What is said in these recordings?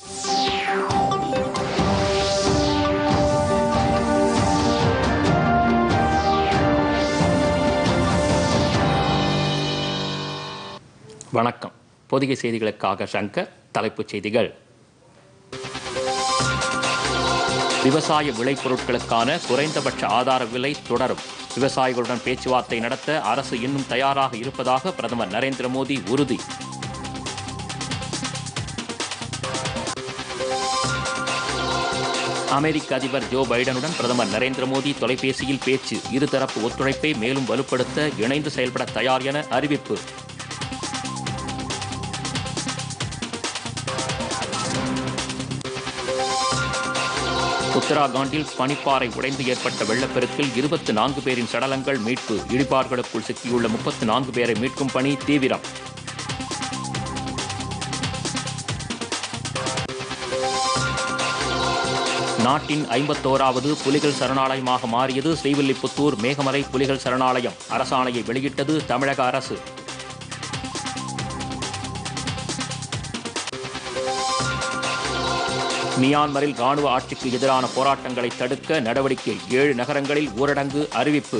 வணக்கம் பொதிகை செய்திகளுக்காக சங்கர் தலைப்புச் செய்திகள் விவசாய விளைபொருட்களுக்கான குறைந்தபட்ச ஆதார விலை தொடரும் விவசாயிகளுடன் பேச்சுவார்த்தை நடத்த அரசு இன்னும் தயாராக இருப்பதாக பிரதமர் நரேந்திர மோடி உறுதி அமெரிக்க அதிபர் ஜோ பைடனுடன் பிரதமர் நரேந்திர மோடி தொலைபேசியில் பேச்சு இருதரப்பு ஒத்துழைப்பை மேலும் வலுப்படுத்த இணைந்து செயல்பட தயார் என அறிவிப்பு உத்தராகண்டில் பனிப்பாறை உடைந்து ஏற்பட்ட வெள்ளப்பெருக்கில் இருபத்தி நான்கு பேரின் சடலங்கள் மீட்பு இடிபார்களுக்குள் சிக்கியுள்ள முப்பத்தி நான்கு பேரை மீட்கும் பணி தீவிரம் நாட்டின் ஐம்பத்தோராவது புலிகள் சரணாலயமாக மாறியது ஸ்ரீவில்லிபுத்தூர் மேகமலை புலிகள் சரணாலயம் அரசாணையை வெளியிட்டது தமிழக அரசு மியான்மரில் ராணுவ ஆட்சிக்கு எதிரான போராட்டங்களை தடுக்க நடவடிக்கை ஏழு நகரங்களில் ஊரடங்கு அறிவிப்பு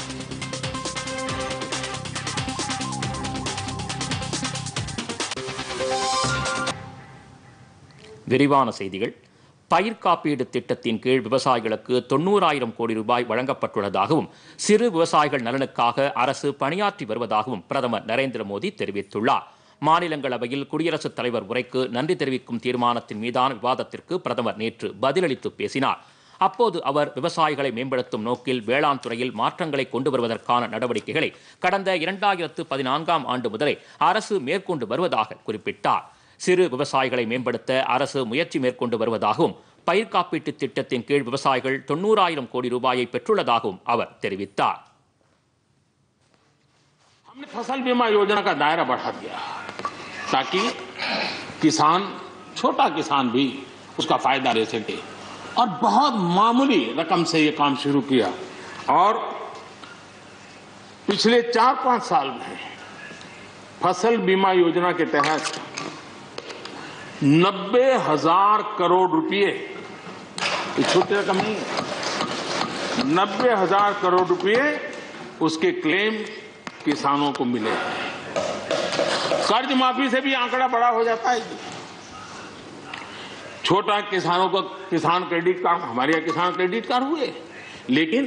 விரிவான செய்திகள் பயிர் காப்பீடு திட்டத்தின் கீழ் விவசாயிகளுக்கு தொண்ணூறாயிரம் கோடி ரூபாய் வழங்கப்பட்டுள்ளதாகவும் சிறு விவசாயிகள் நலனுக்காக அரசு பணியாற்றி வருவதாகவும் பிரதமர் நரேந்திர மோடி தெரிவித்துள்ளார் மாநிலங்களவையில் குடியரசுத் தலைவர் உரைக்கு நன்றி தெரிவிக்கும் தீர்மானத்தின் மீதான விவாதத்திற்கு பிரதமர் நேற்று பதிலளித்து பேசினார் அப்போது அவர் விவசாயிகளை மேம்படுத்தும் நோக்கில் வேளாண் துறையில் மாற்றங்களை கொண்டு வருவதற்கான நடவடிக்கைகளை கடந்த இரண்டாயிரத்து பதினான்காம் ஆண்டு முதலே அரசு மேற்கொண்டு வருவதாக குறிப்பிட்டார் சிறு விவசாயிகளை மேம்படுத்த அரசு முயற்சி மேற்கொண்டு வருவதாகவும் பயிர் காப்பீட்டு திட்டத்தின் கீழ் விவசாயிகள் தொண்ணூறாயிரம் கோடி ரூபாயை பெற்றுள்ளதாகவும் அவர் தெரிவித்தார் हमने फसल बीमा योजना का दायरा बढ़ा दिया ताकि किसान छोटा किसान भी उसका फायदा ले सके और बहुत मामूली रकम से ये काम शुरू किया और पिछले चार पांच साल में फसल बीमा योजना के तहत नब्बे हजार करोड़ रुपए ये छोटी रकम नहीं है नब्बे हजार करोड़ रुपए उसके क्लेम किसानों को मिले हैं कर्ज माफी से भी आंकड़ा बड़ा हो जाता है जी। छोटा किसानों को किसान क्रेडिट कार्ड हमारे यहाँ किसान क्रेडिट कार्ड हुए लेकिन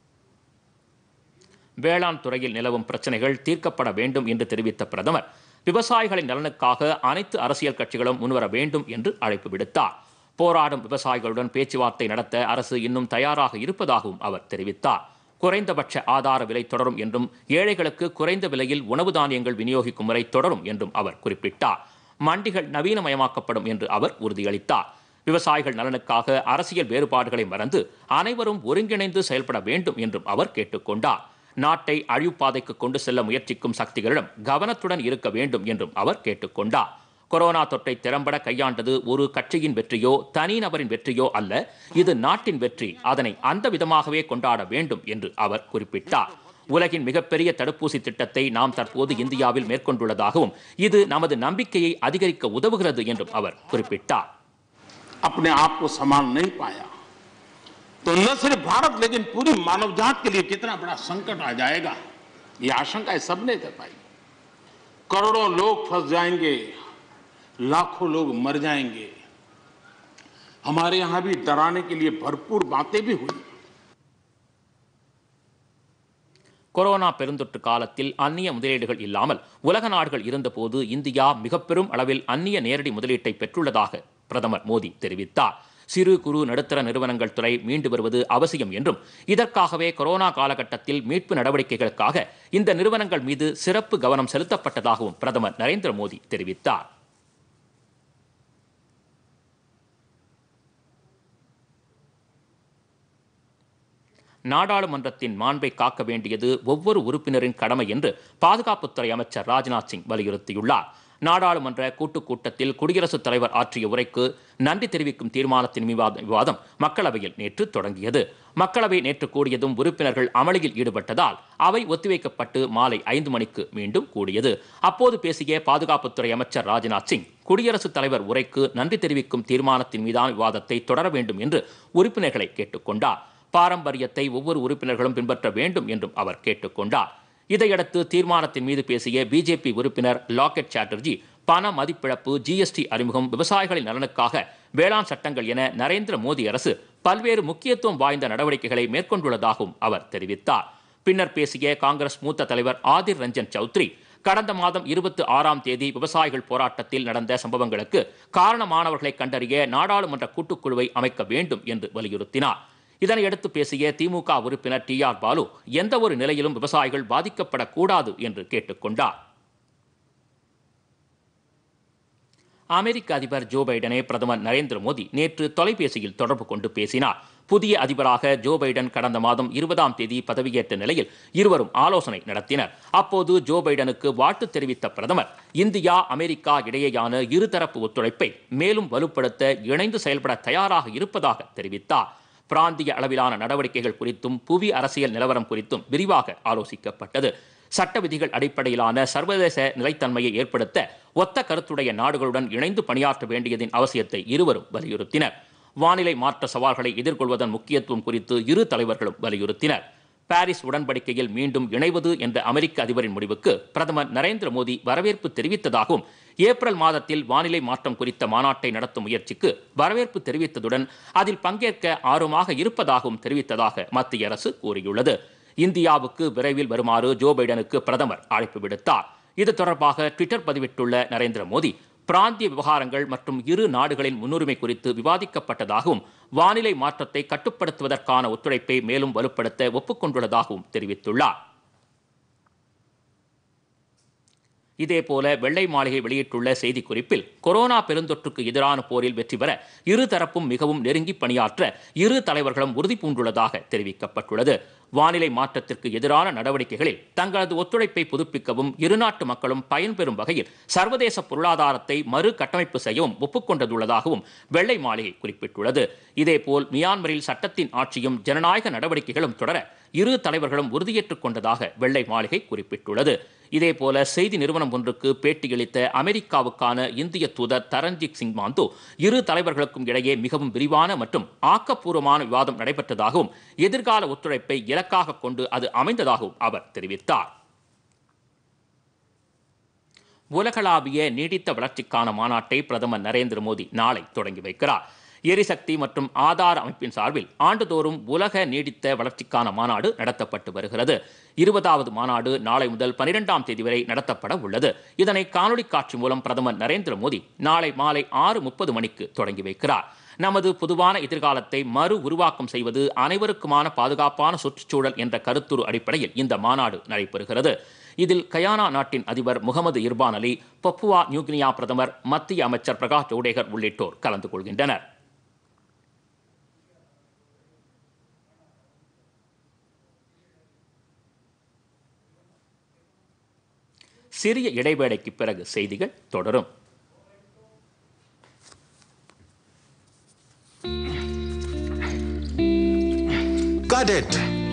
வேளாண் துறையில் நிலவும் பிரச்சனைகள் தீர்க்கப்பட வேண்டும் என்று தெரிவித்த பிரதமர் விவசாயிகளின் நலனுக்காக அனைத்து அரசியல் கட்சிகளும் முன்வர வேண்டும் என்று அழைப்பு விடுத்தார் போராடும் விவசாயிகளுடன் பேச்சுவார்த்தை நடத்த அரசு இன்னும் தயாராக இருப்பதாகவும் அவர் தெரிவித்தார் குறைந்தபட்ச ஆதார விலை தொடரும் என்றும் ஏழைகளுக்கு குறைந்த விலையில் உணவு தானியங்கள் விநியோகிக்கும் முறை தொடரும் என்றும் அவர் குறிப்பிட்டார் மண்டிகள் நவீனமயமாக்கப்படும் என்று அவர் உறுதியளித்தார் விவசாயிகள் நலனுக்காக அரசியல் வேறுபாடுகளை மறந்து அனைவரும் ஒருங்கிணைந்து செயல்பட வேண்டும் என்றும் அவர் கேட்டுக்கொண்டார் நாட்டை அழிவுப்பாதைக்கு கொண்டு செல்ல முயற்சிக்கும் சக்திகளிடம் கவனத்துடன் இருக்க வேண்டும் என்றும் அவர் கேட்டுக்கொண்டார் கொரோனா தொற்றை திறம்பட கையாண்டது ஒரு கட்சியின் வெற்றியோ தனிநபரின் வெற்றியோ அல்ல இது நாட்டின் வெற்றி அதனை அந்த விதமாகவே கொண்டாட வேண்டும் என்று அவர் குறிப்பிட்டார் உலகின் மிகப்பெரிய தடுப்பூசி திட்டத்தை நாம் தற்போது இந்தியாவில் மேற்கொண்டுள்ளதாகவும் இது நமது நம்பிக்கையை அதிகரிக்க உதவுகிறது என்றும் அவர் குறிப்பிட்டார் अपने आप को संभाल नहीं पाया तो न सिर्फ भारत लेकिन पूरी मानव जात के लिए कितना बड़ा संकट आ जाएगा ये आशंकाएं सबने जताई करोड़ों लोग फंस जाएंगे लाखों लोग मर जाएंगे हमारे यहां भी डराने के लिए भरपूर बातें भी हुई கொரோனா பெருந்தொற்று காலத்தில் அந்நிய முதலீடுகள் இல்லாமல் உலக நாடுகள் இருந்தபோது இந்தியா மிக பெரும் அளவில் அந்நிய நேரடி முதலீட்டை பெற்றுள்ளதாக பிரதமர் மோடி தெரிவித்தார் சிறு குறு நடுத்தர நிறுவனங்கள் துறை மீண்டு வருவது அவசியம் என்றும் இதற்காகவே கொரோனா காலகட்டத்தில் மீட்பு நடவடிக்கைகளுக்காக இந்த நிறுவனங்கள் மீது சிறப்பு கவனம் செலுத்தப்பட்டதாகவும் பிரதமர் நரேந்திர மோடி தெரிவித்தார் நாடாளுமன்றத்தின் மாண்பை காக்க வேண்டியது ஒவ்வொரு உறுப்பினரின் கடமை என்று பாதுகாப்புத்துறை அமைச்சர் ராஜ்நாத் சிங் வலியுறுத்தியுள்ளார் நாடாளுமன்ற கூட்டுக் கூட்டத்தில் குடியரசுத் தலைவர் ஆற்றிய உரைக்கு நன்றி தெரிவிக்கும் தீர்மானத்தின் விவாத- விவாதம் மக்களவையில் நேற்று தொடங்கியது மக்களவை நேற்று கூடியதும் உறுப்பினர்கள் அமளியில் ஈடுபட்டதால் அவை ஒத்திவைக்கப்பட்டு மாலை ஐந்து மணிக்கு மீண்டும் கூடியது அப்போது பேசிய பாதுகாப்புத்துறை அமைச்சர் ராஜ்நாத் சிங் குடியரசுத் தலைவர் உரைக்கு நன்றி தெரிவிக்கும் தீர்மானத்தின் மீதான விவாதத்தை தொடர வேண்டும் என்று உறுப்பினர்களை கேட்டுக்கொண்டார் பாரம்பரியத்தை ஒவ்வொரு உறுப்பினர்களும் பின்பற்ற வேண்டும் என்றும் அவர் கேட்டுக்கொண்டார் இதையடுத்து தீர்மானத்தின் மீது பேசிய பிஜேபி உறுப்பினர் லாக்கெட் சாட்டர்ஜி பண மதிப்பிழப்பு ஜிஎஸ்டி அறிமுகம் விவசாயிகளின் நலனுக்காக வேளாண் சட்டங்கள் என நரேந்திர மோடி அரசு பல்வேறு முக்கியத்துவம் வாய்ந்த நடவடிக்கைகளை மேற்கொண்டுள்ளதாகவும் அவர் தெரிவித்தார் பின்னர் பேசிய காங்கிரஸ் மூத்த தலைவர் ஆதிர் ரஞ்சன் சௌத்ரி கடந்த மாதம் இருபத்தி ஆறாம் தேதி விவசாயிகள் போராட்டத்தில் நடந்த சம்பவங்களுக்கு காரணமானவர்களை கண்டறிய நாடாளுமன்ற கூட்டுக்குழுவை அமைக்க வேண்டும் என்று வலியுறுத்தினார் இதனையடுத்து பேசிய திமுக உறுப்பினர் டி ஆர் பாலு எந்த ஒரு நிலையிலும் விவசாயிகள் பாதிக்கப்படக்கூடாது என்று கேட்டுக்கொண்டார் அமெரிக்க அதிபர் ஜோ பைடனை பிரதமர் நரேந்திர மோடி நேற்று தொலைபேசியில் தொடர்பு கொண்டு பேசினார் புதிய அதிபராக ஜோ பைடன் கடந்த மாதம் இருபதாம் தேதி பதவியேற்ற நிலையில் இருவரும் ஆலோசனை நடத்தினர் அப்போது ஜோ பைடனுக்கு வாழ்த்து தெரிவித்த பிரதமர் இந்தியா அமெரிக்கா இடையேயான இருதரப்பு ஒத்துழைப்பை மேலும் வலுப்படுத்த இணைந்து செயல்பட தயாராக இருப்பதாக தெரிவித்தார் பிராந்திய அளவிலான நடவடிக்கைகள் குறித்தும் புவி அரசியல் நிலவரம் குறித்தும் விரிவாக ஆலோசிக்கப்பட்டது சட்ட விதிகள் அடிப்படையிலான சர்வதேச நிலைத்தன்மையை ஏற்படுத்த ஒத்த கருத்துடைய நாடுகளுடன் இணைந்து பணியாற்ற வேண்டியதின் அவசியத்தை இருவரும் வலியுறுத்தினர் வானிலை மாற்ற சவால்களை எதிர்கொள்வதன் முக்கியத்துவம் குறித்து இரு தலைவர்களும் வலியுறுத்தினர் பாரிஸ் உடன்படிக்கையில் மீண்டும் இணைவது என்ற அமெரிக்க அதிபரின் முடிவுக்கு பிரதமர் நரேந்திர மோடி வரவேற்பு தெரிவித்ததாகவும் ஏப்ரல் மாதத்தில் வானிலை மாற்றம் குறித்த மாநாட்டை நடத்தும் முயற்சிக்கு வரவேற்பு தெரிவித்ததுடன் அதில் பங்கேற்க ஆர்வமாக இருப்பதாகவும் தெரிவித்ததாக மத்திய அரசு கூறியுள்ளது இந்தியாவுக்கு விரைவில் வருமாறு ஜோ பைடனுக்கு பிரதமர் அழைப்பு விடுத்தார் இது தொடர்பாக ட்விட்டர் பதிவிட்டுள்ள நரேந்திர மோடி பிராந்திய விவகாரங்கள் மற்றும் இரு நாடுகளின் முன்னுரிமை குறித்து விவாதிக்கப்பட்டதாகவும் வானிலை மாற்றத்தை கட்டுப்படுத்துவதற்கான ஒத்துழைப்பை மேலும் வலுப்படுத்த ஒப்புக்கொண்டுள்ளதாகவும் தெரிவித்துள்ளார் இதேபோல வெள்ளை மாளிகை வெளியிட்டுள்ள செய்திக்குறிப்பில் கொரோனா பெருந்தொற்றுக்கு எதிரான போரில் வெற்றி பெற இரு தரப்பும் மிகவும் நெருங்கி பணியாற்ற இரு தலைவர்களும் உறுதி பூண்டுள்ளதாக தெரிவிக்கப்பட்டுள்ளது வானிலை மாற்றத்திற்கு எதிரான நடவடிக்கைகளில் தங்களது ஒத்துழைப்பை புதுப்பிக்கவும் இரு நாட்டு மக்களும் பயன்பெறும் வகையில் சர்வதேச பொருளாதாரத்தை மறு கட்டமைப்பு செய்யவும் ஒப்புக்கொண்டதுள்ளதாகவும் வெள்ளை மாளிகை குறிப்பிட்டுள்ளது இதேபோல் மியான்மரில் சட்டத்தின் ஆட்சியும் ஜனநாயக நடவடிக்கைகளும் தொடர இரு தலைவர்களும் உறுதியேற்றுக் கொண்டதாக வெள்ளை மாளிகை குறிப்பிட்டுள்ளது இதேபோல செய்தி நிறுவனம் ஒன்றுக்கு பேட்டியளித்த அமெரிக்காவுக்கான இந்திய தூதர் தரண்ஜித் சிங் மாந்து இரு தலைவர்களுக்கும் இடையே மிகவும் விரிவான மற்றும் ஆக்கப்பூர்வமான விவாதம் நடைபெற்றதாகவும் எதிர்கால ஒத்துழைப்பை இலக்காக கொண்டு அது அமைந்ததாகவும் அவர் தெரிவித்தார் உலகளாவிய நீடித்த வளர்ச்சிக்கான மாநாட்டை பிரதமர் நரேந்திர மோடி நாளை தொடங்கி வைக்கிறார் எரிசக்தி மற்றும் ஆதார அமைப்பின் சார்பில் ஆண்டுதோறும் உலக நீடித்த வளர்ச்சிக்கான மாநாடு நடத்தப்பட்டு வருகிறது இருபதாவது மாநாடு நாளை முதல் பனிரெண்டாம் தேதி வரை நடத்தப்பட உள்ளது இதனை காணொலி காட்சி மூலம் பிரதமர் நரேந்திர மோடி நாளை மாலை ஆறு முப்பது மணிக்கு தொடங்கி வைக்கிறார் நமது பொதுவான எதிர்காலத்தை மறு உருவாக்கம் செய்வது அனைவருக்குமான பாதுகாப்பான சுற்றுச்சூழல் என்ற கருத்துரு அடிப்படையில் இந்த மாநாடு நடைபெறுகிறது இதில் கயானா நாட்டின் அதிபர் Mohamed Irfaan Ali Papua New Guinea பிரதமர் மத்திய அமைச்சர் பிரகாஷ் ஜவடேகர் உள்ளிட்டோர் கலந்து கொள்கின்றனர் சிறிய இடைவேளைக்கு பிறகு செய்திகள் தொடரும் Got it.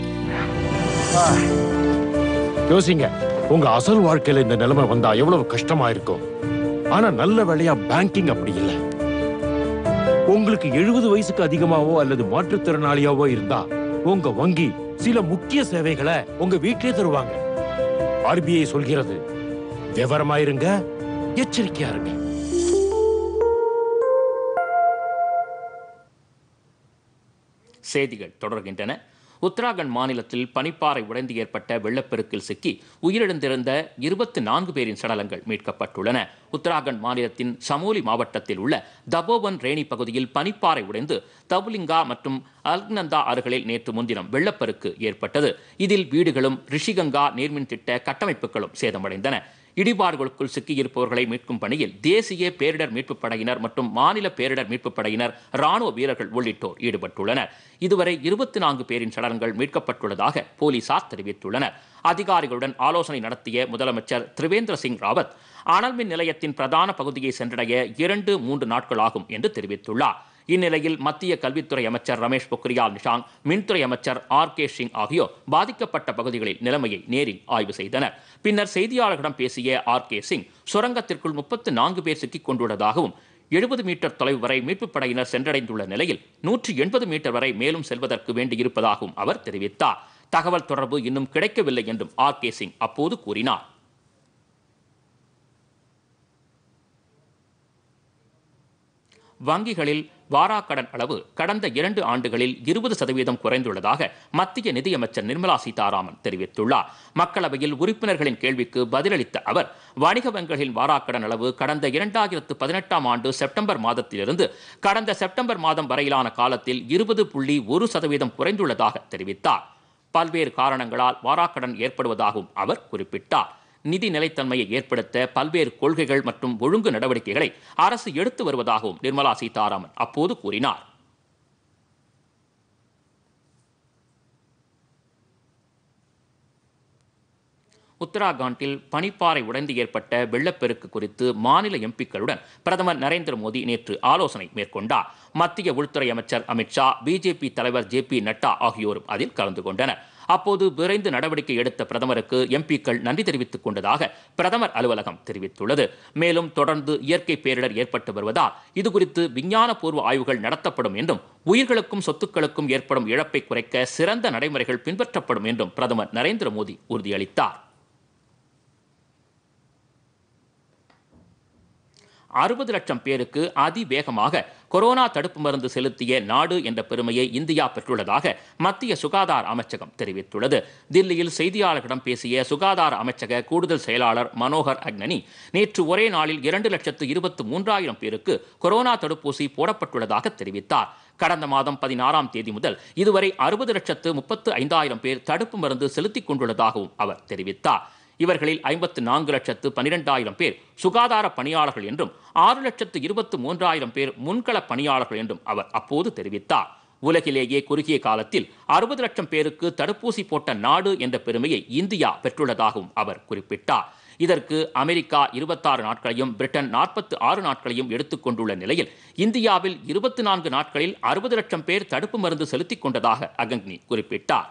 யோசிங்க உங்க அசல் வாழ்க்கையில இந்த நிலைமை வந்தா எவ்வளவு கஷ்டமா இருக்கும் ஆனா நல்ல வேளையா பேங்கிங் அப்படி இல்ல உங்களுக்கு எழுபது வயசுக்கு அதிகமாவோ அல்லது மாற்றுத்திறனாளியாவோ இருந்தா உங்க வங்கி சில முக்கிய சேவைகளை உங்க வீட்டிலே தருவாங்க ஆர்பிஐ சொல்கிறது விவரமா இருங்க எச்சரிக்கையா இருங்க செய்திகள் தொடர்கின்றன உத்தராகண்ட் மாநிலத்தில் பனிப்பாறை உடைந்து ஏற்பட்ட வெள்ளப்பெருக்கில் சிக்கி உயிரிழந்திருந்த இருபத்தி நான்கு பேரின் சடலங்கள் மீட்கப்பட்டுள்ளன உத்தராகண்ட் மாநிலத்தின் சமோலி மாவட்டத்தில் உள்ள தபோவன் ரேணி பகுதியில் பனிப்பாறை உடைந்து தபுலிங்கா மற்றும் அல்க்நந்தா ஆறுகளில் நேற்று முன்தினம் வெள்ளப்பெருக்கு ஏற்பட்டது இதில் வீடுகளும் ரிஷிகங்கா நீர்மின் திட்ட கட்டமைப்புகளும் சேதமடைந்தன இடிபாடுகளுக்குள் சிக்கியிருப்பவர்களை மீட்கும் பணியில் தேசிய பேரிடர் மீட்புப் படையினர் மற்றும் மாநில பேரிடர் மீட்புப் படையினர் ராணுவ வீரர்கள் உள்ளிட்டோர் ஈடுபட்டுள்ளனர் இதுவரை இருபத்தி நான்கு பேரின் சடலங்கள் மீட்கப்பட்டுள்ளதாக போலீசார் தெரிவித்துள்ளனர் அதிகாரிகளுடன் ஆலோசனை நடத்திய முதலமைச்சர் திரிவேந்திர சிங் ராவத் அனல் மின் நிலையத்தின் பிரதான பகுதியை சென்றடைய இரண்டு மூன்று நாட்கள் ஆகும் என்று தெரிவித்துள்ளார் இந்நிலையில் மத்திய கல்வித்துறை அமைச்சர் ரமேஷ் பொக்ரியால் நிஷாங்க் மின்துறை அமைச்சர் ஆர் கே சிங் ஆகியோர் பாதிக்கப்பட்ட பகுதிகளில் நிலைமையை நேரில் ஆய்வு செய்தனர் பின்னர் செய்தியாளர்களிடம் பேசிய ஆர் கே சிங் சுரங்கத்திற்குள் முப்பத்து நான்கு பேர் சிக்கிக் கொண்டுள்ளதாகவும் எழுபது மீட்டர் தொலைவு வரை மீட்புப் படையினர் சென்றடைந்துள்ள நிலையில் நூற்றி எண்பது மீட்டர் வரை மேலும் செல்வதற்கு வேண்டியிருப்பதாகவும் அவர் தெரிவித்தார் தகவல் தொடர்பு இன்னும் கிடைக்கவில்லை என்றும் ஆர் கே சிங் அப்போது கூறினார் வங்கிகளில் வாராக்கடன் அளவு கடந்த இரண்டு ஆண்டுகளில் இருபது சதவீதம் குறைந்துள்ளதாக மத்திய நிதியமைச்சர் நிர்மலா சீதாராமன் தெரிவித்துள்ளார் மக்களவையில் உறுப்பினர்களின் கேள்விக்கு பதிலளித்த அவர் வணிக வங்கிகளின் வாராக்கடன் அளவு கடந்த இரண்டாயிரத்து பதினெட்டாம் ஆண்டு செப்டம்பர் மாதத்திலிருந்து கடந்த செப்டம்பர் மாதம் வரையிலான காலத்தில் இருபது புள்ளி ஒரு சதவீதம் குறைந்துள்ளதாக தெரிவித்தார் பல்வேறு காரணங்களால் வாராக்கடன் ஏற்படுவதாகவும் அவர் குறிப்பிட்டார் நிதி நிலைத்தன்மையை ஏற்படுத்த பல்வேறு கொள்கைகள் மற்றும் ஒழுங்கு நடவடிக்கைகளை அரசு எடுத்து வருவதாகவும் நிர்மலா சீதாராமன் அப்போது கூறினார் உத்தராகண்டில் பனிப்பாறை உடைந்து ஏற்பட்ட வெள்ளப்பெருக்கு குறித்து மாநில எம்பிக்களுடன் பிரதமர் நரேந்திர மோடி நேற்று ஆலோசனை மேற்கொண்டார் மத்திய உள்துறை அமைச்சர் அமித்ஷா பிஜேபி தலைவர் ஜே பி நட்டா ஆகியோரும் அதில் கலந்து கொண்டனர் அப்போது விரைந்து நடவடிக்கை எடுத்த பிரதமருக்கு எம்பிக்கள் நன்றி தெரிவித்துக் கொண்டதாக பிரதமர் அலுவலகம் தெரிவித்துள்ளது மேலும் தொடர்ந்து இயற்கை பேரிடர் ஏற்பட்டு வருவதால் இதுகுறித்து விஞ்ஞானபூர்வ ஆய்வுகள் நடத்தப்படும் என்றும் உயிர்களுக்கும் சொத்துக்களுக்கும் ஏற்படும் இழப்பை குறைக்க சிறந்த நடைமுறைகள் பின்பற்றப்படும் என்றும் பிரதமர் நரேந்திர மோடி உறுதியளித்தார் அறுபது லட்சம் பேருக்கு அதிவேகமாக கொரோனா தடுப்பு மருந்து செலுத்திய நாடு என்ற பெருமையை இந்தியா பெற்றுள்ளதாக மத்திய சுகாதார அமைச்சகம் தெரிவித்துள்ளது தில்லியில் செய்தியாளர்களிடம் பேசிய சுகாதார அமைச்சக கூடுதல் செயலாளர் மனோகர் அக்னனி நேற்று ஒரே நாளில் இரண்டு லட்சத்து இருபத்து மூன்றாயிரம் பேருக்கு கொரோனா தடுப்பூசி போடப்பட்டுள்ளதாக தெரிவித்தார் கடந்த மாதம் பதினாறாம் தேதி முதல் இதுவரை அறுபது லட்சத்து முப்பத்து ஐந்தாயிரம் பேர் தடுப்பு மருந்து செலுத்திக் கொண்டுள்ளதாகவும் அவர் தெரிவித்தார் இவர்களில் ஐம்பத்து நான்கு லட்சத்து பனிரெண்டாயிரம் பேர் சுகாதார பணியாளர்கள் என்றும் ஆறு லட்சத்து இருபத்து மூன்றாயிரம் பேர் முன்கள பணியாளர்கள் என்றும் அவர் அப்போது தெரிவித்தார் உலகிலேயே குறுகிய காலத்தில் அறுபது லட்சம் பேருக்கு தடுப்பூசி போட்ட நாடு என்ற பெருமையை இந்தியா பெற்றுள்ளதாகவும் அவர் குறிப்பிட்டார் இதற்கு அமெரிக்கா இருபத்தாறு நாட்களையும் பிரிட்டன் நாற்பத்து ஆறு நாட்களையும் எடுத்துக்கொண்டுள்ள நிலையில் இந்தியாவில் இருபத்தி நான்கு நாட்களில் அறுபது லட்சம் பேர் தடுப்பு மருந்து செலுத்திக் கொண்டதாக அகங்னி குறிப்பிட்டார்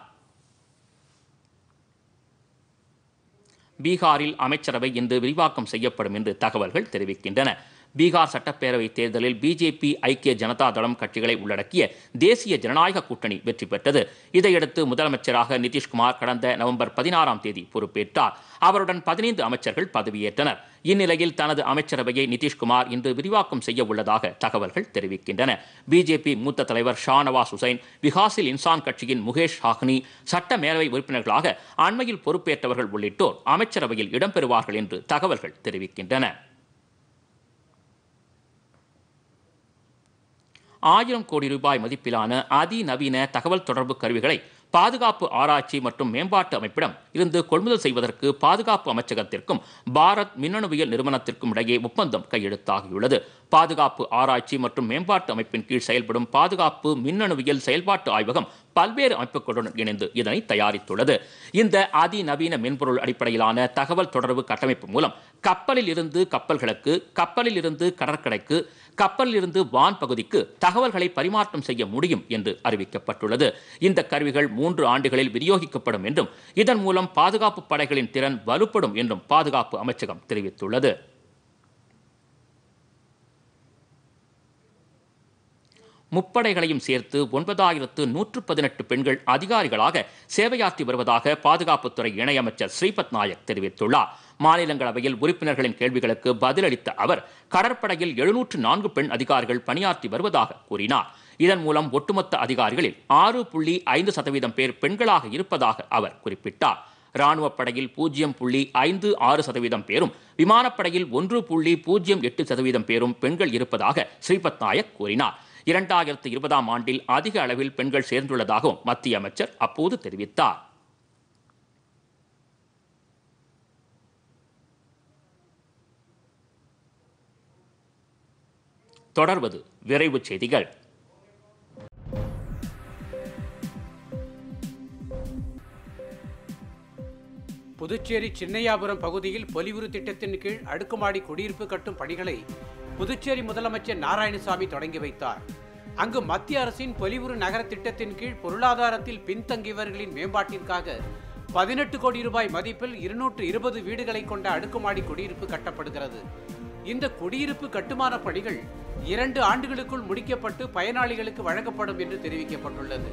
பீகாரில் அமைச்சரவை இன்று விரிவாக்கம் செய்யப்படும் என்று தகவல்கள் தெரிவிக்கின்றன பீகார் சட்டப்பேரவை தேர்தலில் பிஜேபி ஐக்கிய ஜனதா தளம் கட்சிகளை உள்ளடக்கிய தேசிய ஜனநாயக கூட்டணி வெற்றி பெற்றது இதையடுத்து முதலமைச்சராக நிதிஷ்குமார் கடந்த நவம்பர் பதினாறாம் தேதி பொறுப்பேற்றார் அவருடன் பதினைந்து அமைச்சர்கள் பதவியேற்றனர் இந்நிலையில் தனது அமைச்சரவையை நிதிஷ்குமார் இன்று விரிவாக்கம் செய்ய உள்ளதாக தகவல்கள் தெரிவிக்கின்றன பிஜேபி மூத்த தலைவர் ஷா நவாஸ் ஹுசைன் விகாசில் இன்சான் கட்சியின் முகேஷ் ஹாக்னி சட்ட மேலவை உறுப்பினர்களாக அண்மையில் பொறுப்பேற்றவர்கள் உள்ளிட்டோர் அமைச்சரவையில் இடம்பெறுவார்கள் என்று தகவல்கள் தெரிவிக்கின்றன ஆயிரம் கோடி ரூபாய் மதிப்பிலான அதிநவீன தகவல் தொடர்பு கருவிகளை பாதுகாப்பு ஆராய்ச்சி மற்றும் மேம்பாட்டு அமைப்பிடம் இருந்து கொள்முதல் செய்வதற்கு பாதுகாப்பு அமைச்சகத்திற்கும் பாரத் மின்னணுவியல் நிறுவனத்திற்கும் இடையே ஒப்பந்தம் கையெழுத்தாகியுள்ளது பாதுகாப்பு ஆராய்ச்சி மற்றும் மேம்பாட்டு அமைப்பின் கீழ் செயல்படும் பாதுகாப்பு மின்னணுவியல் செயல்பாட்டு ஆய்வகம் பல்வேறு அமைப்புகளுடன் இணைந்து இதனை தயாரித்துள்ளது இந்த அதிநவீன மென்பொருள் அடிப்படையிலான தகவல் தொடர்பு கட்டமைப்பு மூலம் கப்பலில் இருந்து கப்பல்களுக்கு கப்பலில் இருந்து கடற்கரைக்கு கப்பலில் இருந்து வான் பகுதிக்கு தகவல்களை பரிமாற்றம் செய்ய முடியும் என்று அறிவிக்கப்பட்டுள்ளது இந்த கருவிகள் மூன்று ஆண்டுகளில் விநியோகிக்கப்படும் என்றும் இதன் மூலம் பாதுகாப்பு படைகளின் திறன் வலுப்படும் என்றும் பாதுகாப்பு அமைச்சகம் தெரிவித்துள்ளது முப்படைகளையும் சேர்த்து ஒன்பதாயிரத்து நூற்று பதினெட்டு பெண்கள் அதிகாரிகளாக சேவையாற்றி வருவதாக பாதுகாப்புத்துறை இணையமைச்சர் ஸ்ரீபத் நாயக் தெரிவித்துள்ளார் மாநிலங்களவையில் உறுப்பினர்களின் கேள்விகளுக்கு பதிலளித்த அவர் கடற்படையில் எழுநூற்று நான்கு பெண் அதிகாரிகள் பணியாற்றி வருவதாக கூறினார் இதன் மூலம் ஒட்டுமொத்த அதிகாரிகளில் ஆறு புள்ளி ஐந்து சதவீதம் பேர் பெண்களாக இருப்பதாக அவர் குறிப்பிட்டார் ராணுவப் படையில் பூஜ்ஜியம் புள்ளி ஐந்து ஆறு சதவீதம் பேரும் விமானப்படையில் ஒன்று புள்ளி பூஜ்ஜியம் எட்டு சதவீதம் பேரும் பெண்கள் இருப்பதாக ஸ்ரீபத் நாயக் கூறினார் இரண்டாயிரத்து இருபதாம் ஆண்டில் அதிக அளவில் பெண்கள் சேர்ந்துள்ளதாகவும் மத்திய அமைச்சர் அப்போது தெரிவித்தார் தொடர்வது விரைவுச் செய்திகள் புதுச்சேரி சின்னையாபுரம் பகுதியில் பொலிவுறு திட்டத்தின் கீழ் அடுக்குமாடி குடியிருப்பு கட்டும் பணிகளை புதுச்சேரி முதலமைச்சர் நாராயணசாமி தொடங்கி வைத்தார் அங்கு மத்திய அரசின் பொலிவுறு நகர திட்டத்தின் கீழ் பொருளாதாரத்தில் பின்தங்கியவர்களின் மேம்பாட்டிற்காக பதினெட்டு கோடி ரூபாய் மதிப்பில் இருநூற்று இருபது வீடுகளை கொண்ட அடுக்குமாடி குடியிருப்பு கட்டப்படுகிறது இந்த குடியிருப்பு கட்டுமான பணிகள் இரண்டு ஆண்டுகளுக்குள் முடிக்கப்பட்டு பயனாளிகளுக்கு வழங்கப்படும் என்று தெரிவிக்கப்பட்டுள்ளது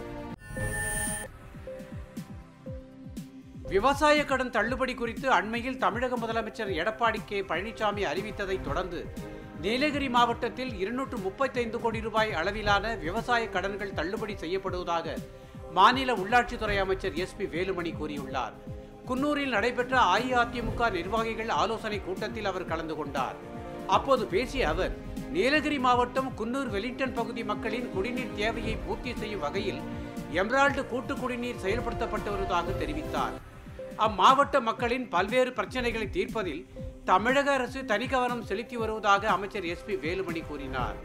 விவசாய கடன் தள்ளுபடி குறித்து அண்மையில் தமிழக முதலமைச்சர் எடப்பாடி கே பழனிசாமி அறிவித்ததை தொடர்ந்து நீலகிரி மாவட்டத்தில் இருநூற்று முப்பத்தைந்து கோடி ரூபாய் அளவிலான விவசாய கடன்கள் தள்ளுபடி செய்யப்படுவதாக மாநில உள்ளாட்சித்துறை அமைச்சர் எஸ் பி வேலுமணி கூறியுள்ளார் குன்னூரில் நடைபெற்ற அஇஅதிமுக நிர்வாகிகள் ஆலோசனை கூட்டத்தில் அவர் கலந்து கொண்டார் அப்போது பேசிய அவர் நீலகிரி மாவட்டம் குன்னூர் வெலிங்டன் பகுதி மக்களின் குடிநீர் தேவையை பூர்த்தி செய்யும் வகையில் எம்ரால்டு கூட்டு குடிநீர் செயல்படுத்தப்பட்டு வருவதாக தெரிவித்தார் அம்மாவட்ட மக்களின் பல்வேறு பிரச்சனைகளை தீர்ப்பதில் தமிழக அரசு தனி கவனம் செலுத்தி வருவதாக அமைச்சர் எஸ் பி வேலுமணி கூறினார்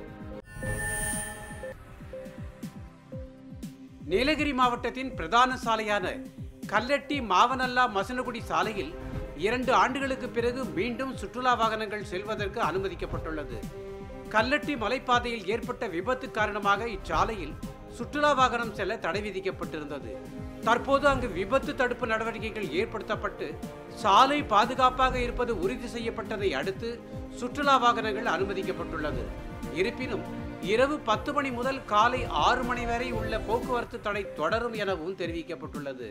நீலகிரி மாவட்டத்தின் பிரதான சாலையான கல்லட்டி மாவனல்லா மசனகுடி சாலையில் இரண்டு ஆண்டுகளுக்கு பிறகு மீண்டும் சுற்றுலா வாகனங்கள் செல்வதற்கு அனுமதிக்கப்பட்டுள்ளது கல்லட்டி மலைப்பாதையில் ஏற்பட்ட விபத்து காரணமாக இச்சாலையில் சுற்றுலா வாகனம் செல்ல தடை விதிக்கப்பட்டிருந்தது தற்போது அங்கு விபத்து தடுப்பு நடவடிக்கைகள் ஏற்படுத்தப்பட்டு சாலை பாதுகாப்பாக இருப்பது உறுதி செய்யப்பட்டதை அடுத்து சுற்றுலா வாகனங்கள் அனுமதிக்கப்பட்டுள்ளது இருப்பினும் இரவு பத்து மணி முதல் காலை ஆறு மணி வரை உள்ள போக்குவரத்து தடை தொடரும் எனவும் தெரிவிக்கப்பட்டுள்ளது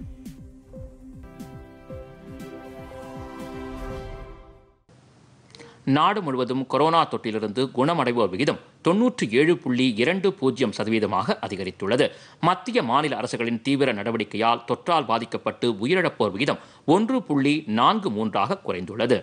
நாடு முழுவதும் கொரோனா தொற்றிலிருந்து குணமடைவோர் விகிதம் தொன்னூற்றி ஏழு புள்ளி இரண்டு பூஜ்ஜியம் சதவீதமாக அதிகரித்துள்ளது மத்திய மாநில அரசுகளின் தீவிர நடவடிக்கையால் தொற்றால் பாதிக்கப்பட்டு உயிரிழப்போர் விகிதம் ஒன்று புள்ளி நான்கு மூன்றாக குறைந்துள்ளது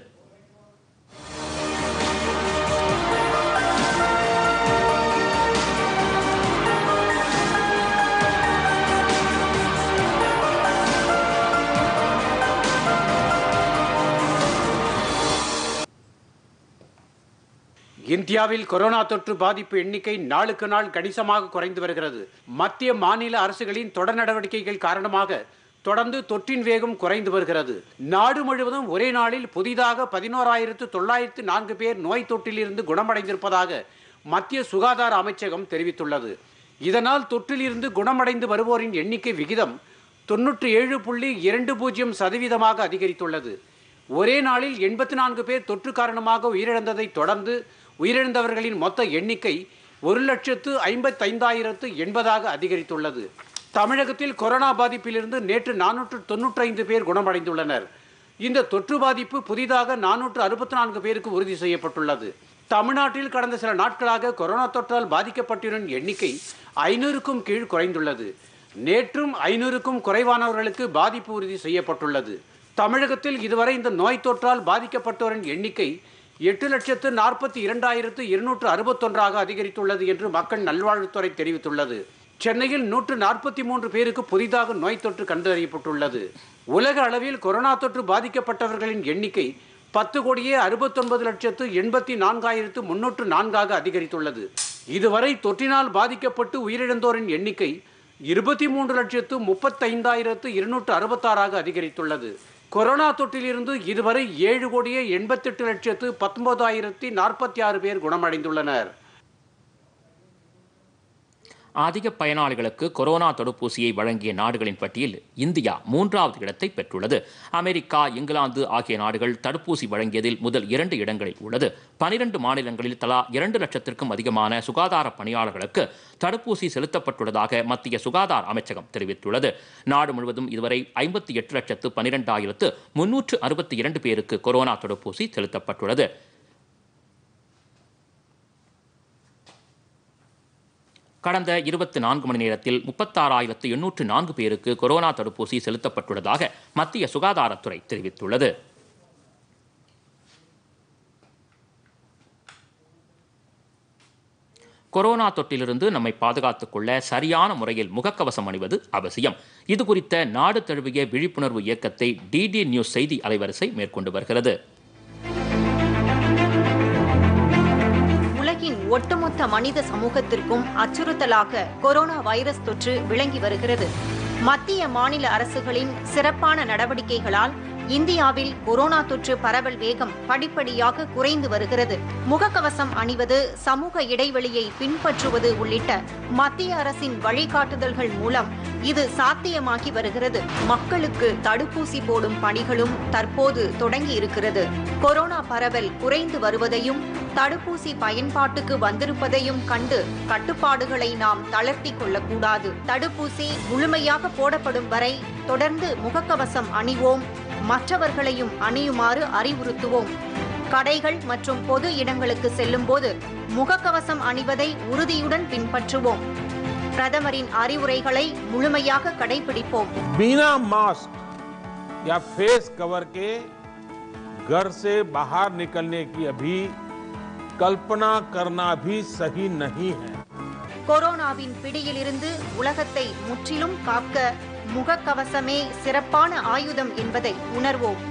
இந்தியாவில் கொரோனா தொற்று பாதிப்பு எண்ணிக்கை நாளுக்கு நாள் கணிசமாக குறைந்து வருகிறது மத்திய மாநில அரசுகளின் தொடர் நடவடிக்கைகள் காரணமாக தொடர்ந்து தொற்றின் வேகம் குறைந்து வருகிறது நாடு முழுவதும் ஒரே நாளில் புதிதாக பதினோராயிரத்து தொள்ளாயிரத்து நான்கு பேர் நோய் தொற்றிலிருந்து குணமடைந்திருப்பதாக மத்திய சுகாதார அமைச்சகம் தெரிவித்துள்ளது இதனால் தொற்றிலிருந்து குணமடைந்து வருவோரின் எண்ணிக்கை விகிதம் தொன்னூற்றி ஏழு புள்ளி இரண்டு பூஜ்ஜியம் சதவீதமாக அதிகரித்துள்ளது ஒரே நாளில் எண்பத்தி நான்கு பேர் தொற்று காரணமாக உயிரிழந்ததை தொடர்ந்து உயிரிழந்தவர்களின் மொத்த எண்ணிக்கை ஒரு லட்சத்து ஐம்பத்தைந்தாயிரத்து எண்பதாக அதிகரித்துள்ளது தமிழகத்தில் கொரோனா பாதிப்பிலிருந்து நேற்று நானூற்று தொன்னூற்றி ஐந்து பேர் குணமடைந்துள்ளனர் இந்த தொற்று பாதிப்பு புதிதாக நானூற்று அறுபத்தி நான்கு பேருக்கு உறுதி செய்யப்பட்டுள்ளது தமிழ்நாட்டில் கடந்த சில நாட்களாக கொரோனா தொற்றால் பாதிக்கப்பட்டோரின் எண்ணிக்கை ஐநூறுக்கும் கீழ் குறைந்துள்ளது நேற்றும் ஐநூறுக்கும் குறைவானவர்களுக்கு பாதிப்பு உறுதி செய்யப்பட்டுள்ளது தமிழகத்தில் இதுவரை இந்த நோய் தொற்றால் பாதிக்கப்பட்டோரின் எண்ணிக்கை எட்டு லட்சத்து நாற்பத்தி இரண்டாயிரத்து இருநூற்று அறுபத்தொன்றாக அதிகரித்துள்ளது என்று மக்கள் நல்வாழ்வுத்துறை தெரிவித்துள்ளது சென்னையில் நூற்று நாற்பத்தி மூன்று பேருக்கு புதிதாக நோய் தொற்று கண்டறியப்பட்டுள்ளது உலக அளவில் கொரோனா தொற்று பாதிக்கப்பட்டவர்களின் எண்ணிக்கை பத்து கோடியே அறுபத்தொன்பது லட்சத்து எண்பத்தி நான்காயிரத்து முன்னூற்று நான்காக அதிகரித்துள்ளது இதுவரை தொற்றினால் பாதிக்கப்பட்டு உயிரிழந்தோரின் எண்ணிக்கை இருபத்தி மூன்று லட்சத்து முப்பத்தைந்தாயிரத்து இருநூற்று அறுபத்தாறாக அதிகரித்துள்ளது கொரோனா தொற்றிலிருந்து இதுவரை ஏழு கோடியே எண்பத்தெட்டு லட்சத்து பத்தொன்பதாயிரத்தி நாற்பத்தி ஆறு பேர் குணமடைந்துள்ளனர் அதிக பயனாளிகளுக்கு கொரோனா தடுப்பூசியை வழங்கிய நாடுகளின் பட்டியலில் இந்தியா மூன்றாவது இடத்தை பெற்றுள்ளது அமெரிக்கா இங்கிலாந்து ஆகிய நாடுகள் தடுப்பூசி வழங்கியதில் முதல் இரண்டு இடங்களில் உள்ளது பனிரெண்டு மாநிலங்களில் தலா இரண்டு லட்சத்திற்கும் அதிகமான சுகாதார பணியாளர்களுக்கு தடுப்பூசி செலுத்தப்பட்டுள்ளதாக மத்திய சுகாதார அமைச்சகம் தெரிவித்துள்ளது நாடு முழுவதும் இதுவரை ஐம்பத்தி எட்டு லட்சத்து பனிரெண்டாயிரத்து முன்னூற்று அறுபத்தி இரண்டு பேருக்கு கொரோனா தடுப்பூசி செலுத்தப்பட்டுள்ளது கடந்த இருபத்தி நான்கு மணி நேரத்தில் முப்பத்தாறாயிரத்து எண்ணூற்று நான்கு பேருக்கு கொரோனா தடுப்பூசி செலுத்தப்பட்டுள்ளதாக மத்திய சுகாதாரத்துறை தெரிவித்துள்ளது கொரோனா தொற்றிலிருந்து நம்மை பாதுகாத்துக் கொள்ள சரியான முறையில் முகக்கவசம் அணிவது அவசியம் இது குறித்த நாடு தழுவிய விழிப்புணர்வு இயக்கத்தை டிடி நியூஸ் செய்தி அலைவரிசை மேற்கொண்டு வருகிறது உலகின் ஒட்டுமொத்த மனித சமூகத்திற்கும் அச்சுறுத்தலாக கொரோனா வைரஸ் தொற்று விளங்கி வருகிறது மத்திய மாநில அரசுகளின் சிறப்பான நடவடிக்கைகளால் இந்தியாவில் கொரோனா தொற்று பரவல் வேகம் படிப்படியாக குறைந்து வருகிறது முகக்கவசம் அணிவது சமூக இடைவெளியை பின்பற்றுவது உள்ளிட்ட மத்திய அரசின் வழிகாட்டுதல்கள் மூலம் இது சாத்தியமாகி வருகிறது மக்களுக்கு தடுப்பூசி போடும் பணிகளும் தற்போது தொடங்கி இருக்கிறது கொரோனா பரவல் குறைந்து வருவதையும் தடுப்பூசி பயன்பாட்டுக்கு வந்திருப்பதையும் கண்டு கட்டுப்பாடுகளை நாம் தளர்த்தி கொள்ளக்கூடாது தடுப்பூசி முழுமையாக போடப்படும் வரை தொடர்ந்து முகக்கவசம் அணிவோம் மற்றவர்களையும் அணியுமாறு அறிவுறுத்துவோம் கடைகள் மற்றும் பொது இடங்களுக்கு செல்லும்போது முகக்கவசம் அணிவதை உறுதியுடன் பின்பற்றுவோம் பிரதமரின் அறிவுரைகளை முழுமையாக கடைபிடிப்போம் बिना मास्क या फेस कवर के घर से बाहर निकलने की अभी कल्पना करना भी सही नहीं है கொரோனாவின் பிடியிலிருந்து உலகத்தை முற்றிலும் காக்க முகக்கவசமே சிறப்பான ஆயுதம் என்பதை உணர்வோம்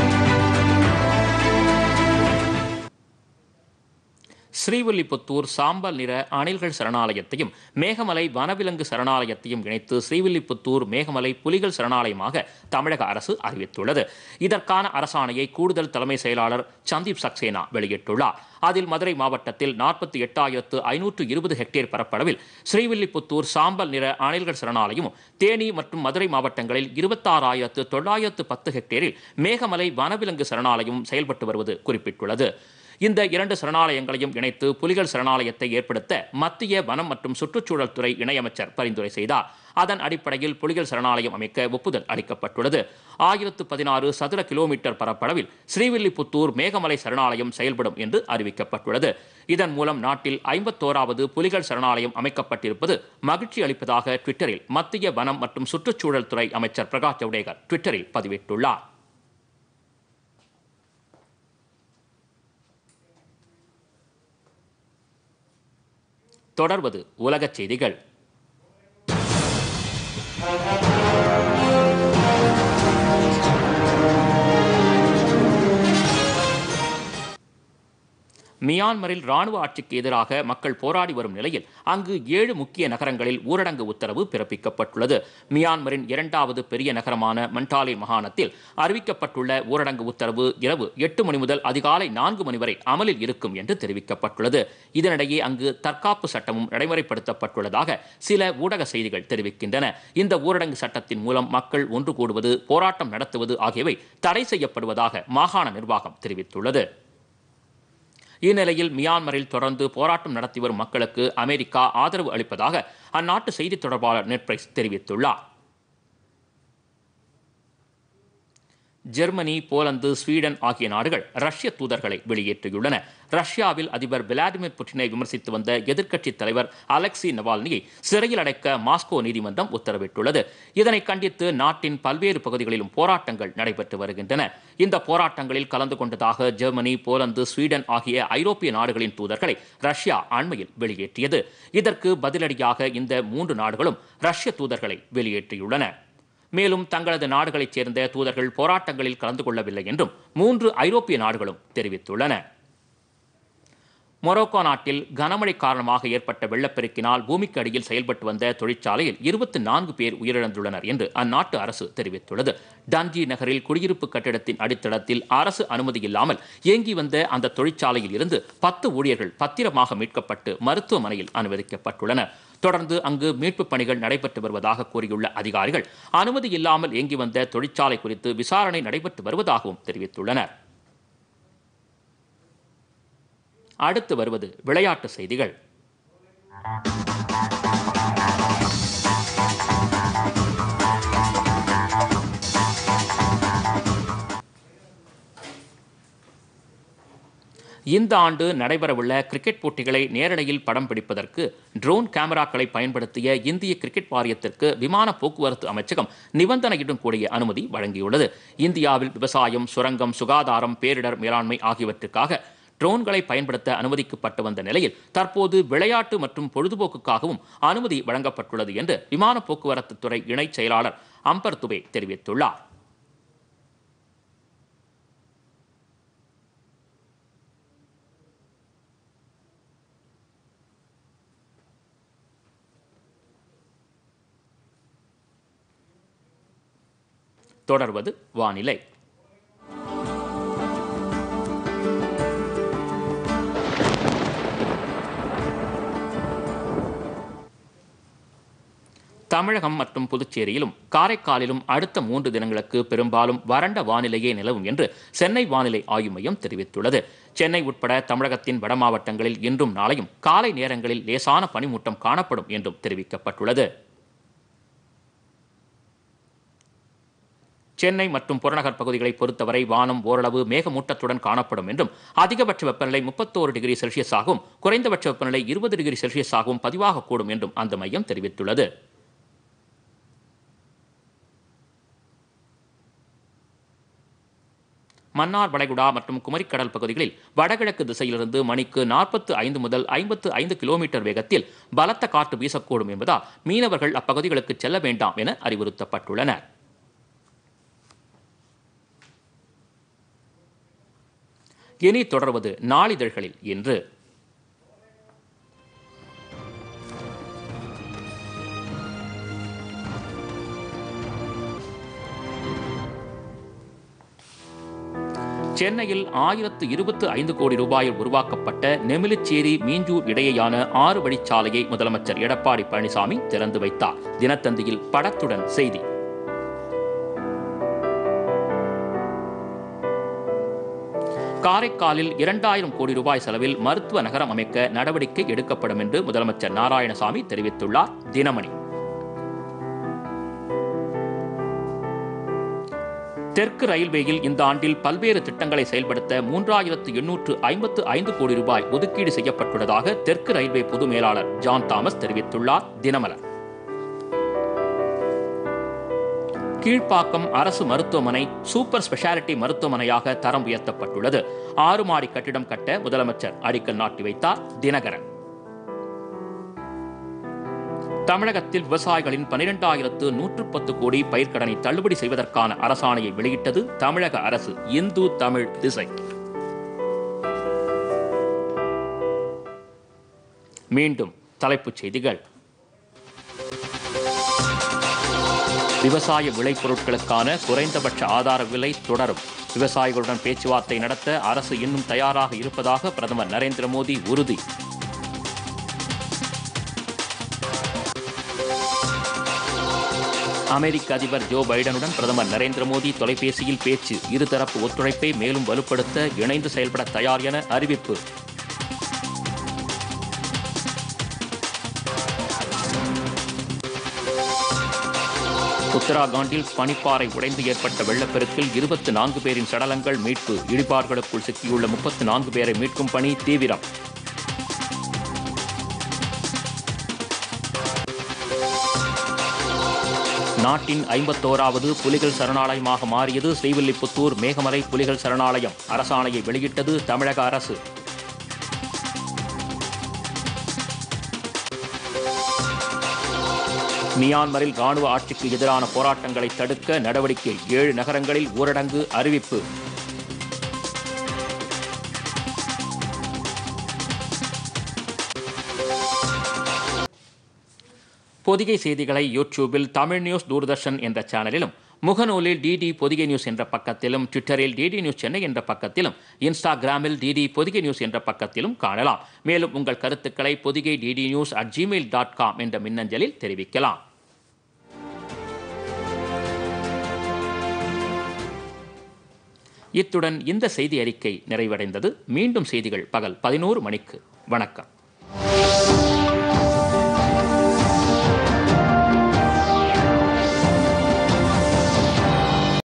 ஸ்ரீவில்லிபுத்தூர் சாம்பல் நிற அணில்கள் சரணாலயத்தையும் மேகமலை வனவிலங்கு சரணாலயத்தையும் இணைத்து ஸ்ரீவில்லிபுத்தூர் மேகமலை புலிகள் சரணாலயமாக தமிழக அரசு அறிவித்துள்ளது இதற்கான அரசாணையை கூடுதல் தலைமை செயலாளர் சந்தீப் சக்சேனா வெளியிட்டுள்ளார் அதில் மதுரை மாவட்டத்தில் நாற்பத்தி எட்டாயிரத்து ஐநூற்று இருபது ஹெக்டேர் பரப்பளவில் ஸ்ரீவில்லிபுத்தூர் சாம்பல் நிற அணில்கள் சரணாலயமும் தேனி மற்றும் மதுரை மாவட்டங்களில் இருபத்தாறாயிரத்து தொள்ளாயிரத்து பத்து ஹெக்டேரில் மேகமலை வனவிலங்கு சரணாலயம் செயல்பட்டு வருவது குறிப்பிட்டுள்ளது இந்த இரண்டு சரணாலயங்களையும் இணைத்து புலிகள் சரணாலயத்தை ஏற்படுத்த மத்திய வனம் மற்றும் சுற்றுச்சூழல் துறை இணையமைச்சர் பரிந்துரை செய்தார் அதன் அடிப்படையில் புலிகள் சரணாலயம் அமைக்க ஒப்புதல் அளிக்கப்பட்டுள்ளது ஆயிரத்து பதினாறு சதுர கிலோமீட்டர் பரப்பளவில் ஸ்ரீவில்லிபுத்தூர் மேகமலை சரணாலயம் செயல்படும் என்று அறிவிக்கப்பட்டுள்ளது இதன் மூலம் நாட்டில் ஐம்பத்தோராவது புலிகள் சரணாலயம் அமைக்கப்பட்டிருப்பது மகிழ்ச்சி அளிப்பதாக ட்விட்டரில் மத்திய வனம் மற்றும் சுற்றுச்சூழல் துறை அமைச்சர் பிரகாஷ் ஜவடேகர் ட்விட்டரில் பதிவிட்டுள்ளார் தொடர்வது உலகச் செய்திகள் மியான்மரில் ராணுவ ஆட்சிக்கு எதிராக மக்கள் போராடி வரும் நிலையில் அங்கு ஏழு முக்கிய நகரங்களில் ஊரடங்கு உத்தரவு பிறப்பிக்கப்பட்டுள்ளது மியான்மரின் இரண்டாவது பெரிய நகரமான மண்டாலே மாகாணத்தில் அறிவிக்கப்பட்டுள்ள ஊரடங்கு உத்தரவு இரவு எட்டு மணி முதல் அதிகாலை நான்கு மணி வரை அமலில் இருக்கும் என்று தெரிவிக்கப்பட்டுள்ளது இதனிடையே அங்கு தற்காப்பு சட்டமும் நடைமுறைப்படுத்தப்பட்டுள்ளதாக சில ஊடக செய்திகள் தெரிவிக்கின்றன இந்த ஊரடங்கு சட்டத்தின் மூலம் மக்கள் ஒன்று கூடுவது போராட்டம் நடத்துவது ஆகியவை தடை செய்யப்படுவதாக மாகாண நிர்வாகம் தெரிவித்துள்ளது இந்நிலையில் மியான்மரில் தொடர்ந்து போராட்டம் நடத்தி வரும் மக்களுக்கு அமெரிக்கா ஆதரவு அளிப்பதாக அந்நாட்டு செய்தித் தொடர்பாளர் நெட்பிரைஸ் தெரிவித்துள்ளார் ஜெர்மனி போலந்து ஸ்வீடன் ஆகிய நாடுகள் ரஷ்ய தூதர்களை வெளியேற்றியுள்ளன ரஷ்யாவில் அதிபர் விளாடிமிர் புட்டினை விமர்சித்து வந்த எதிர்க்கட்சித் தலைவர் அலெக்சி நவால்னியை சிறையில் அடைக்க மாஸ்கோ நீதிமன்றம் உத்தரவிட்டுள்ளது இதனை கண்டித்து நாட்டின் பல்வேறு பகுதிகளிலும் போராட்டங்கள் நடைபெற்று வருகின்றன இந்த போராட்டங்களில் கலந்து கொண்டதாக ஜெர்மனி போலந்து ஸ்வீடன் ஆகிய ஐரோப்பிய நாடுகளின் தூதர்களை ரஷ்யா அண்மையில் வெளியேற்றியது இதற்கு பதிலடியாக இந்த மூன்று நாடுகளும் ரஷ்ய தூதர்களை வெளியேற்றியுள்ளன மேலும் தங்களது நாடுகளைச் சேர்ந்த தூதர்கள் போராட்டங்களில் கலந்து கொள்ளவில்லை என்றும் மூன்று ஐரோப்பிய நாடுகளும் தெரிவித்துள்ளன மொரோக்கோ நாட்டில் கனமழை காரணமாக ஏற்பட்ட வெள்ளப்பெருக்கினால் பூமிக்கு அடியில் செயல்பட்டு வந்த தொழிற்சாலையில் இருபத்தி நான்கு பேர் உயிரிழந்துள்ளனர் என்று அந்நாட்டு அரசு தெரிவித்துள்ளது டன்ஜி நகரில் குடியிருப்பு கட்டிடத்தின் அடித்தளத்தில் அரசு அனுமதி இல்லாமல் இயங்கி வந்த அந்த தொழிற்சாலையில் இருந்து பத்து ஊழியர்கள் பத்திரமாக மீட்கப்பட்டு மருத்துவமனையில் அனுமதிக்கப்பட்டுள்ளனர் தொடர்ந்து அங்கு மீட்புப் பணிகள் நடைபெற்று வருவதாக கூறியுள்ள அதிகாரிகள் அனுமதி இல்லாமல் இயங்கி வந்த தொழிற்சாலை குறித்து விசாரணை நடைபெற்று வருவதாகவும் தெரிவித்துள்ளனர் அடுத்து வருவது விளையாட்டு செய்திகள் இந்த ஆண்டு நடைபெறவுள்ள கிரிக்கெட் போட்டிகளை நேரலையில் படம் பிடிப்பதற்கு ட்ரோன் கேமராக்களை பயன்படுத்திய இந்திய கிரிக்கெட் வாரியத்திற்கு விமான போக்குவரத்து அமைச்சகம் நிபந்தனையுடன் கூடிய அனுமதி வழங்கியுள்ளது இந்தியாவில் விவசாயம் சுரங்கம் சுகாதாரம் பேரிடர் மேலாண்மை ஆகியவற்றுக்காக ட்ரோன்களை பயன்படுத்த அனுமதிக்கப்பட்டு வந்த நிலையில் தற்போது விளையாட்டு மற்றும் பொழுதுபோக்குக்காகவும் அனுமதி வழங்கப்பட்டுள்ளது என்று விமான போக்குவரத்து துறை இணைச் செயலாளர் அம்பர் துபே தெரிவித்துள்ளார் தொடர்வது வானிலை தமிழகம் மற்றும் புதுச்சேரியிலும் காரைக்காலிலும் அடுத்த மூன்று தினங்களுக்கு பெரும்பாலும் வறண்ட வானிலையே நிலவும் என்று சென்னை வானிலை ஆய்வு மையம் தெரிவித்துள்ளது சென்னை உட்பட தமிழகத்தின் வட மாவட்டங்களில் இன்றும் நாளையும் காலை நேரங்களில் லேசான பனிமூட்டம் காணப்படும் என்றும் தெரிவிக்கப்பட்டுள்ளது சென்னை மற்றும் புறநகர் பகுதிகளை பொறுத்தவரை வானம் ஓரளவு மேகமூட்டத்துடன் காணப்படும் என்றும் அதிகபட்ச வெப்பநிலை முப்பத்தோரு டிகிரி செல்சியஸாகவும் குறைந்தபட்ச வெப்பநிலை இருபது டிகிரி செல்சியஸாகவும் பதிவாகக்கூடும் என்றும் அந்த மையம் தெரிவித்துள்ளது மன்னார் வளைகுடா மற்றும் குமரிக்கடல் பகுதிகளில் வடகிழக்கு திசையிலிருந்து மணிக்கு நாற்பத்து ஐந்து முதல் ஐம்பத்து ஐந்து கிலோமீட்டர் வேகத்தில் பலத்த காற்று வீசக்கூடும் என்பதால் மீனவர்கள் அப்பகுதிகளுக்கு செல்ல வேண்டாம் என அறிவுறுத்தப்பட்டுள்ளனர் இனி தொடர்வது நாளிதழ்களில் இன்று சென்னையில் ஆயிரத்து இருபத்து ஐந்து கோடி ரூபாயில் உருவாக்கப்பட்ட நெமிலிச்சேரி மீஞ்சூர் இடையேயான ஆறு வழிச்சாலையை முதலமைச்சர் எடப்பாடி பழனிசாமி திறந்து வைத்தார் தினத்தந்தியில் படத்துடன் செய்தி காரைக்காலில் இரண்டாயிரம் கோடி ரூபாய் செலவில் மருத்துவ நகரம் அமைக்க நடவடிக்கை எடுக்கப்படும் என்று முதலமைச்சர் நாராயணசாமி தெரிவித்துள்ளார் தினமணி தெற்கு ரயில்வேயில் இந்த ஆண்டில் பல்வேறு திட்டங்களை செயல்படுத்த மூன்றாயிரத்து எண்ணூற்று ஐம்பத்து ஐந்து கோடி ரூபாய் ஒதுக்கீடு செய்யப்பட்டுள்ளதாக தெற்கு ரயில்வே பொது மேலாளர் ஜான் தாமஸ் தெரிவித்துள்ளார் தினமலர் கீழ்ப்பாக்கம் அரசு மருத்துவமனை சூப்பர் ஸ்பெஷாலிட்டி மருத்துவமனையாக தரம் உயர்த்தப்பட்டுள்ளது ஆறு மாடி கட்டிடம் கட்ட முதலமைச்சர் அடிக்கல் நாட்டி வைத்தார் தினகரன் தமிழகத்தில் விவசாயிகளின் பனிரெண்டாயிரத்து நூற்று பத்து கோடி பயிர்க்கடனை தள்ளுபடி செய்வதற்கான அரசாணையை வெளியிட்டது தமிழக அரசு இந்து தமிழ் திசை மீண்டும் தலைப்புச் செய்திகள் விவசாய விளைபொருட்களுக்கான குறைந்தபட்ச ஆதார விலை தொடரும் விவசாயிகளுடன் பேச்சுவார்த்தை நடத்த அரசு இன்னும் தயாராக இருப்பதாக பிரதமர் நரேந்திர மோடி உறுதி அமெரிக்க அதிபர் ஜோ பைடனுடன் பிரதமர் நரேந்திர மோடி தொலைபேசியில் பேச்சு இருதரப்பு ஒத்துழைப்பை மேலும் வலுப்படுத்த இணைந்து செயல்பட தயார் என அறிவிப்பு உத்தராகண்டில் பனிப்பாறை உடைந்து ஏற்பட்ட வெள்ளப்பெருக்கில் இருபத்தி நான்கு பேரின் சடலங்கள் மீட்பு இடிபாடுகளுக்குள் சிக்கியுள்ள முப்பத்தி நான்கு பேரை மீட்கும் பணி தீவிரம் நாட்டின் ஐம்பத்தோராவது புலிகள் சரணாலயமாக மாறியது ஸ்ரீவில்லிபுத்தூர் மேகமலை புலிகள் சரணாலயம் அரசாணையை வெளியிட்டது தமிழக அரசு மியான்மரில் ராணுவ ஆட்சிக்கு எதிரான போராட்டங்களை தடுக்க நடவடிக்கை ஏழு நகரங்களில் ஊரடங்கு அறிவிப்பு பொதிகை செய்திகளை யூடியூபில் தமிழ் நியூஸ் தூர்தர்ஷன் என்ற சேனலிலும் முகநூலில் டிடி பொதிகை நியூஸ் என்ற பக்கத்திலும் ட்விட்டரில் டிடி நியூஸ் சென்னை என்ற பக்கத்திலும் இன்ஸ்டாகிராமில் டிடி பொதிகை நியூஸ் என்ற பக்கத்திலும் காணலாம் மேலும் உங்கள் கருத்துக்களை Podhigai DD news at Gmail dot com என்ற மின்னஞ்சலில் தெரிவிக்கலாம் இத்துடன் இந்த செய்தி அறிக்கை நிறைவடைந்தது மீண்டும் செய்திகள் பகல் பதினோரு மணிக்கு வணக்கம்